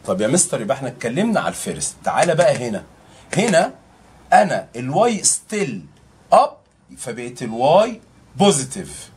طب يا مستر يبقى احنا اتكلمنا على الفيرست تعالى بقى هنا هنا انا الواي ستيل اب فبقت الواي بوزيتيف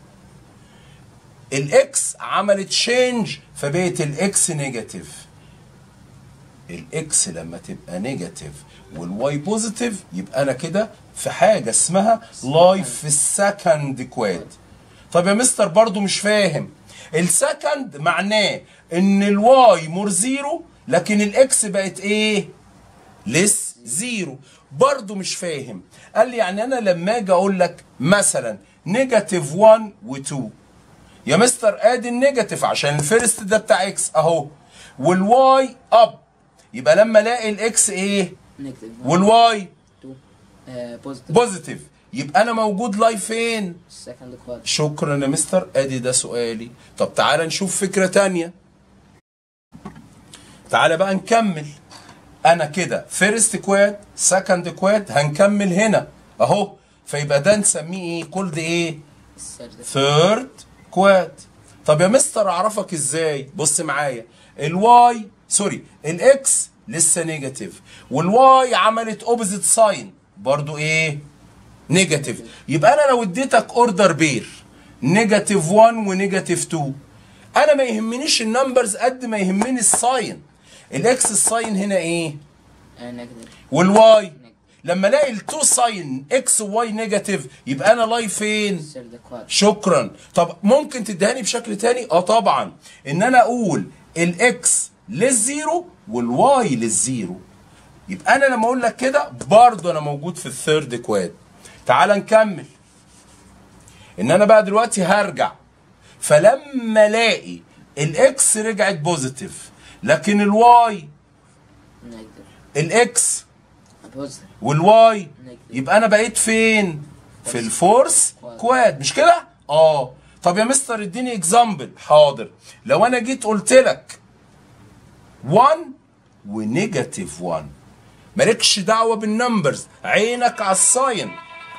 الاكس عملت تشينج فبقت الاكس نيجاتيف الاكس لما تبقى نيجاتيف والواي بوزيتيف يبقى انا كده في حاجه اسمها لايف في السكند كواد طب يا مستر برضو مش فاهم السكند معناه ان الواي مور زيرو لكن الاكس بقت ايه لس زيرو برضو مش فاهم قال لي يعني انا لما اجي اقول لك مثلا نيجاتيف 1 و2 يا مستر ادي النيجاتيف عشان الفيرست ده بتاع اكس اهو والواي اب يبقى لما الاقي الاكس ايه نيجاتيف والواي 2 بوزيتيف بوزيتيف يبقى انا موجود لاي فين سكند كواد شكرا يا مستر ادي ده سؤالي طب تعالى نشوف فكرة تانية تعالى بقى نكمل انا كده فيرست كواد سكند كواد هنكمل هنا اهو فيبقى ده نسميه ايه كولد ايه ثيرد كواد طب يا مستر اعرفك ازاي بص معايا الواي سوري الاكس لسه نيجاتيف والواي عملت اوبوزيت ساين برضو ايه نيجاتيف يبقى انا لو اديتك اوردر بير نيجاتيف 1 ونيجاتيف 2 انا ما يهمنيش النمبرز قد ما يهمني الساين الاكس الساين هنا ايه نيجاتيف والواي لما الاقي التو ساين اكس وواي نيجاتيف يبقى انا لاي فين ثيرد كواد شكرا طب ممكن تدهني بشكل تاني اه طبعا ان انا اقول الاكس للزيرو والواي للزيرو يبقى انا لما اقول لك كده برضه انا موجود في الثيرد كواد تعال نكمل ان انا بقى دلوقتي هرجع فلما الاقي الاكس رجعت بوزيتيف لكن الواي نيجاتيف الاكس بوزيتيف والواي Negative. يبقى انا بقيت فين في الفورس كواد مش كده اه طب يا مستر اديني اكزامبل حاضر لو انا جيت قلت لك 1 ونيجاتيف 1 مالكش دعوه بالنمبرز عينك على الساين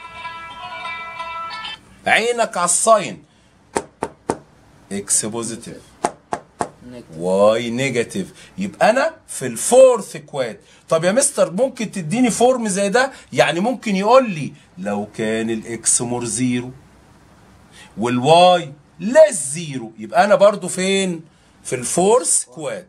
عينك على الساين اكس بوزيتيف نيجاتيف واي نيجاتيف يبقى انا في الفورث كواد طب يا مستر ممكن تديني فورم زي ده يعني ممكن يقول لي لو كان الاكس مور زيرو والواي ليس زيرو يبقى انا برضو فين في الفورث كواد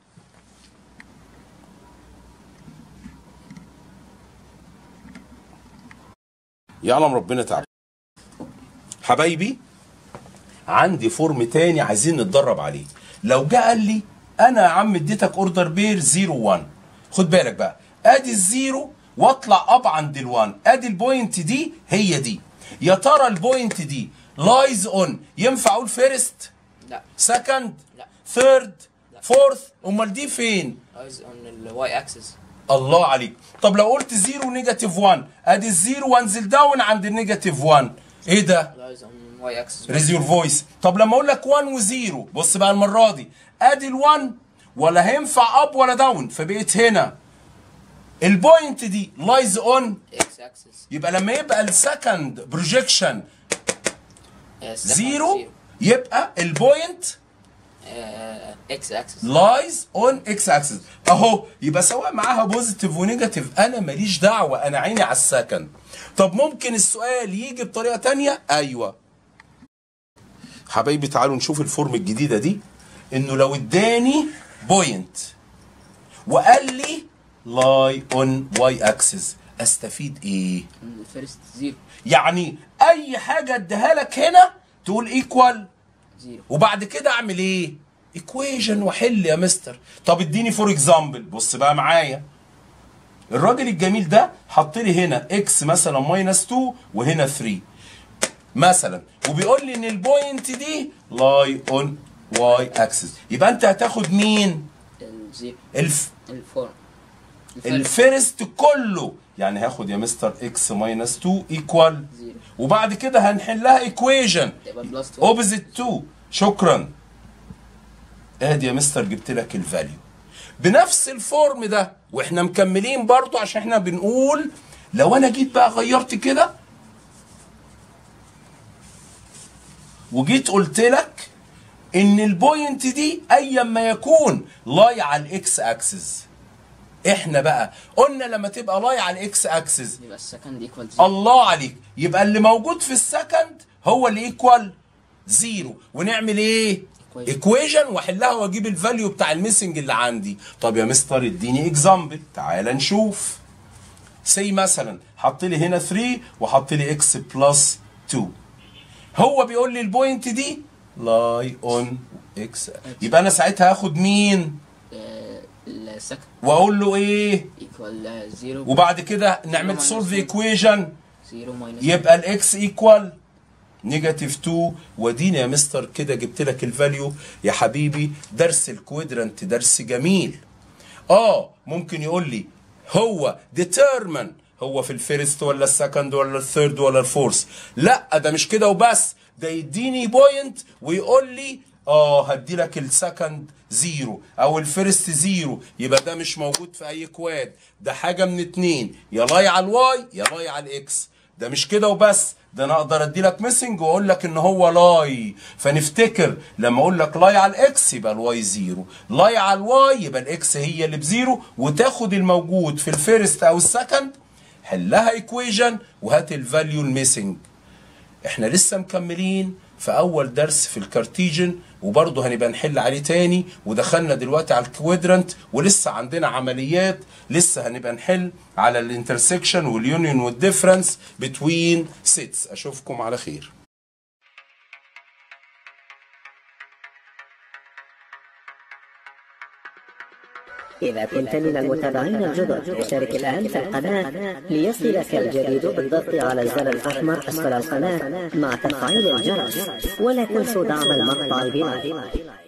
يعلم ربنا تعالى حبايبي عندي فورم تاني عايزين نتدرب عليه لو جه قال لي انا يا عم اديتك اوردر بير 0 1 خد بالك بقى ادي الزيرو واطلع اب عند ال1 ادي البوينت دي هي دي يا ترى البوينت دي لايز اون ينفع اقول فيرست لا سكند لا. ثيرد فورث امال دي فين ايز اون الواي اكسس الله عليك طب لو قلت 0 نيجاتيف 1 ادي الزيرو وانزل داون عند النيجاتيف 1 ايه ده ايز اون واي اكسس ريز يور فويس طب لما اقول لك 1 و0 بص بقى المره دي ادي ال1 ولا هينفع اب ولا داون فبقيت هنا البوينت دي لايز اون اكس اكسس يبقى لما يبقى السكند بروجيكشن زيرو يبقى البوينت اكس اكسس لايز اون اكس اكسس اهو يبقى سواء معاها بوزيتيف ونيجاتيف انا ماليش دعوه انا عيني على السكند طب ممكن السؤال يجي بطريقه تانية ايوه حبايبي تعالوا نشوف الفورم الجديده دي انه لو اداني بوينت وقال لي لاي اون واي اكسس استفيد ايه الفيرست زيرو يعني اي حاجه اديها لك هنا تقول ايكوال زيرو وبعد كده اعمل ايه ايكويجن واحل يا مستر طب اديني فور اكزامبل بص بقى معايا الراجل الجميل ده حط لي هنا اكس مثلا ماينس 2 وهنا 3 مثلا وبيقول لي ان البوينت دي لاي اون واي اكسس يبقى انت هتاخد مين الزيرو الف الفور الفيرست كله يعني هاخد يا مستر اكس ماينس 2 ايكوال زيرو وبعد كده هنحلها ايكويجن تبقى بلس 2 اوبزيت 2 شكرا ادي يا مستر جبت لك الفاليو بنفس الفورم ده واحنا مكملين برضو عشان احنا بنقول لو انا جيت بقى غيرت كده وجيت قلت لك ان البوينت دي ايا ما يكون لاي على الاكس اكسس احنا بقى قلنا لما تبقى لاي على الاكس اكسس يبقى السكند ايكوال زيرو الله عليك يبقى اللي موجود في السكند هو اللي ايكوال زيرو ونعمل ايه Equation. ايكويشن واحلها واجيب الفاليو بتاع الميسنج اللي عندي طب يا مستر اديني اكزامبل تعال نشوف سي مثلا حط لي هنا 3 وحط لي اكس بلس 2 هو بيقول لي البوينت دي لاي اون اكس يبقى انا ساعتها هاخد مين السكند واقول له ايه ايكوال زيرو وبعد كده نعمل minus سولف two. ايكويشن زيرو ماينس يبقى الاكس ايكوال نيجاتيف 2 ودينا يا مستر كده جبت لك الفاليو يا حبيبي درس الكوادرانت درس جميل اه ممكن يقول لي هو ديترمن هو في الفيرست ولا السكند ولا الثيرد ولا الفورث لا ده مش كده وبس ده يديني بوينت ويقول لي اه هدي لك السكند زيرو او الفيرست زيرو يبقى ده مش موجود في اي كواد ده حاجه من اتنين يا لاي على الواي يا لاي على الاكس ده مش كده وبس ده انا اقدر ادي لك ميسنج واقول لك ان هو لاي فنفتكر لما اقول لك لاي على الاكس يبقى الواي زيرو لاي على الواي يبقى الاكس هي اللي بزيرو وتاخد الموجود في الفيرست او السكند حلها ايكويجن وهات الفاليو الميسنج احنا لسه مكملين في اول درس في الكارتيجن وبرضه هنبقى نحل عليه تاني ودخلنا دلوقتي على الكوادرنت ولسه عندنا عمليات لسه هنبقى نحل على الانترسكشن واليونيون والديفرنس بتوين سيتس اشوفكم على خير إذا كنت من المتابعين الجدد اشترك الآن في القناة ليصلك الجديد بالضغط على الزر الأحمر أسفل القناة مع تفعيل الجرس ولا تنسوا دعم المقطع بلايك